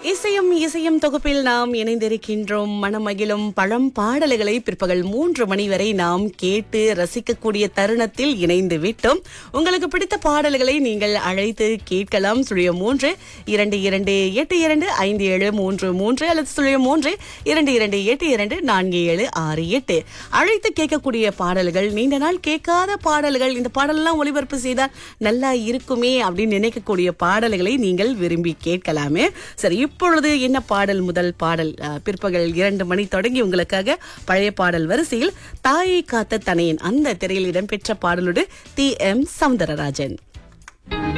இசையும் இசையும் தொகுப்பில் நாம் இணைந்திருக்கின்றோம் மனமகிழும் பழம் பாடல்களை பிற்பகல் மூன்று மணி வரை நாம் கேட்டு ரசிக்கக்கூடிய தருணத்தில் இணைந்து விட்டோம் உங்களுக்கு பிடித்த பாடல்களை நீங்கள் அழைத்து கேட்கலாம் சுழிய மூன்று இரண்டு இரண்டு எட்டு இரண்டு ஐந்து ஏழு மூன்று மூன்று அல்லது சுழிய மூன்று இரண்டு இரண்டு எட்டு இரண்டு நான்கு ஏழு ஆறு எட்டு அழைத்து கேட்கக்கூடிய பாடல்கள் நீண்ட நாள் கேட்காத பாடல்கள் இந்த பாடலெல்லாம் ஒளிபரப்பு செய்தால் நல்லா இருக்குமே அப்படின்னு நினைக்கக்கூடிய பாடல்களை நீங்கள் விரும்பி கேட்கலாமே சரி இப்பொழுது என்ன பாடல் முதல் பாடல் அஹ், பிற்பகல் இரண்டு மணி தொடங்கி உங்களுக்காக பழைய பாடல் வரிசையில் தாயை காத்த தனையன் அந்த திரையில் இடம்பெற்ற பாடலோடு டி எம் சவுந்தரராஜன்